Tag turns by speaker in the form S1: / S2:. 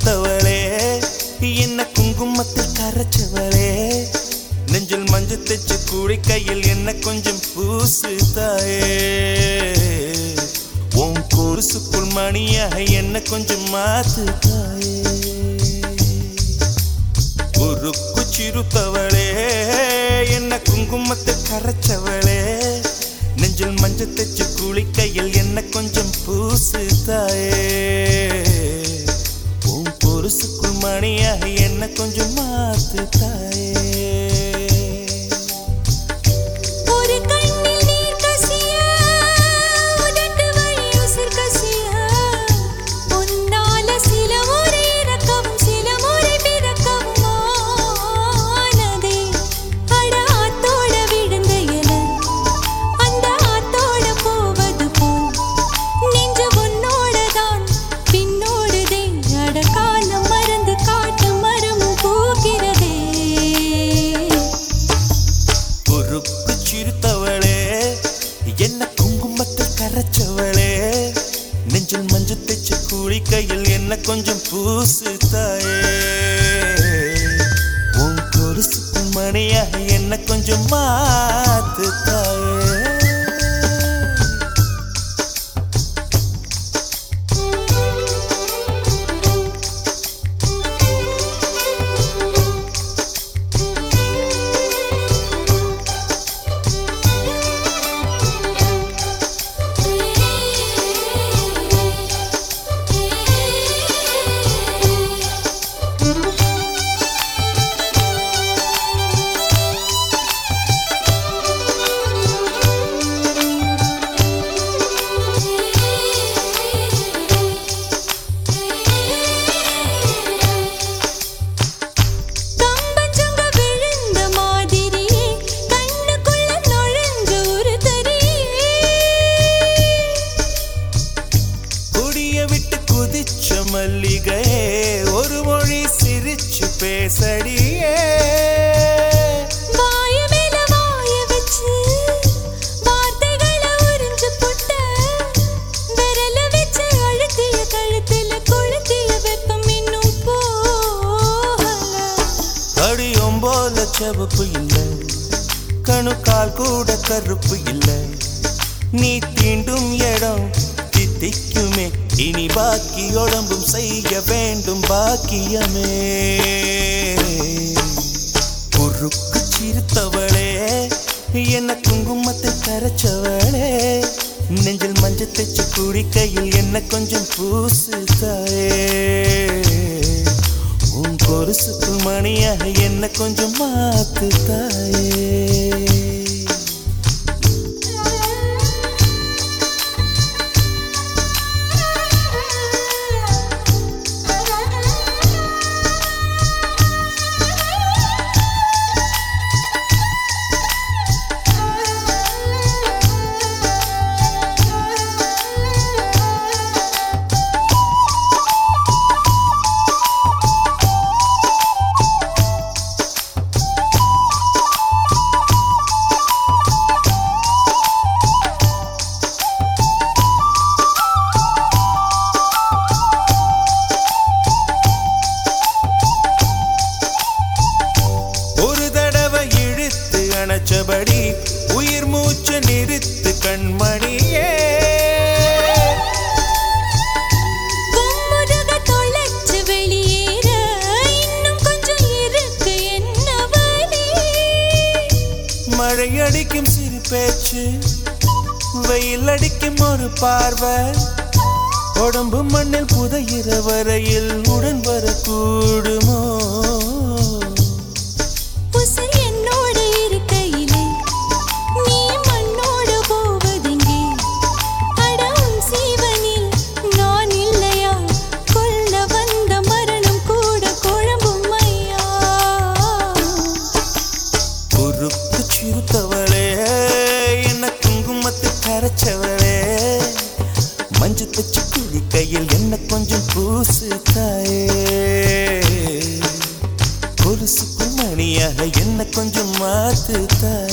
S1: சிறுத்தவளே என்ன குங்குமத்தில் கரைச்சவளே நெஞ்சில் மஞ்சள் தைச்சு கூடி கையில் என்ன கொஞ்சம் பூசு தாயே உன் குருசுக்குள் மணியாக என்ன கொஞ்சம் மாத்து தாயே உருக்கு சிறுத்தவளே என்ன குங்குமத்தை கரைச்சவளே நெஞ்சில் மஞ்சள் தைச்சு குளிக்கையில் என்ன கொஞ்சம் பூசு தாயே உன் பொருசுக்குள் மணியாக என்ன கொஞ்சம் மாத்து தாயே
S2: ஒரு கண்ணில் நீர் கசிய உதட்டு வழி உசிர் கசிய உன்னால சில முறை இறக்கவும் சில முறை பிறக்கவும் ஆனதே அட ஆத்தோட விழுந்த இல அந்த ஆத்தோட போவது போல் நெஞ்சு உன்னோடதான் பின்னோடுதே அட காலம் மறந்து காட்டு மரமும் பூக்கிறதே
S1: உருக்கு சிறுத்தவளே என்ன குங்குமத்தில் கரைச்சவளே நெஞ்சில் மஞ்சள் தைச்சு குளிக்கையில் என்ன கொஞ்சம் பூசு தாயே உன் கொலுசுக்குள் மணியாக என்ன கொஞ்சம் மாத்து தாயே
S2: கம்பஞ்சங்க விழுந்த மாதிரியே கண்ணுக்குள்ள நுழைஞ்ச ஒரு தரியே
S1: குடிய விட்டு குதிச்ச மல்லிகையே ஒரு மொழி சிரிச்சு பேசடியே
S2: வாய மேல வாய வச்சு வார்த்தைகளை உறிஞ்சு புட்ட விரல வச்சு அழுத்திய கழுத்துல கொளுத்திய வெப்பம் இன்னும் போகல
S1: கடியும் போல செவப்பு இல்லை கணுக்கால் கூட கருப்பு இல்லை நீ தீண்டும் இடம் தித்திக்குமே இனி பாக்கி உடம்பும் செய்ய வேண்டும் பாக்கியமே குறுக்கு சிரித்தவளே என்ன குங்குமத்தை கரைச்சவளே நெஞ்சில் மஞ்சள் தைச்சு குடிக்கையில் என்ன கொஞ்சம் பூசு தாயே உன் கொலுசுக்குள் மணியாக என்ன கொஞ்சம் மாத்து தாயே ஒரு தடவை இழுத்து அணைச்சபடி உயிர் மூச்சு நிறுத்து கண்மணியே
S2: கும்முருக தொலைச்சு வெளியேற இன்னும் கொஞ்சம் இருக்கு என்ன வழி
S1: மழை அடிக்கும் சிறு பேச்சு வெயில் அடிக்கும் ஒரு பார்வை உடம்பு மண்ணில் புதையிற வரையில் உடன் வரக்கூடுமோ
S2: உசிர் என்னோட இருக்கையிலே நீ மண்ணோடு போவதெங்கே அடம் சீவனில் நான் இல்லையா கொல்ல வந்த மரணம் கூட குழம்பும் ஐயா
S1: குறுக்கு சிறுத்தவளே என்ன குங்குமத்தை கரைச்சவளே மஞ்சு தச்சு குழி கையில் என்ன கொஞ்சம் பூசு தாயே கொலுசுக்குள் மணியாக என்ன கொஞ்சம் மாத்து தாயே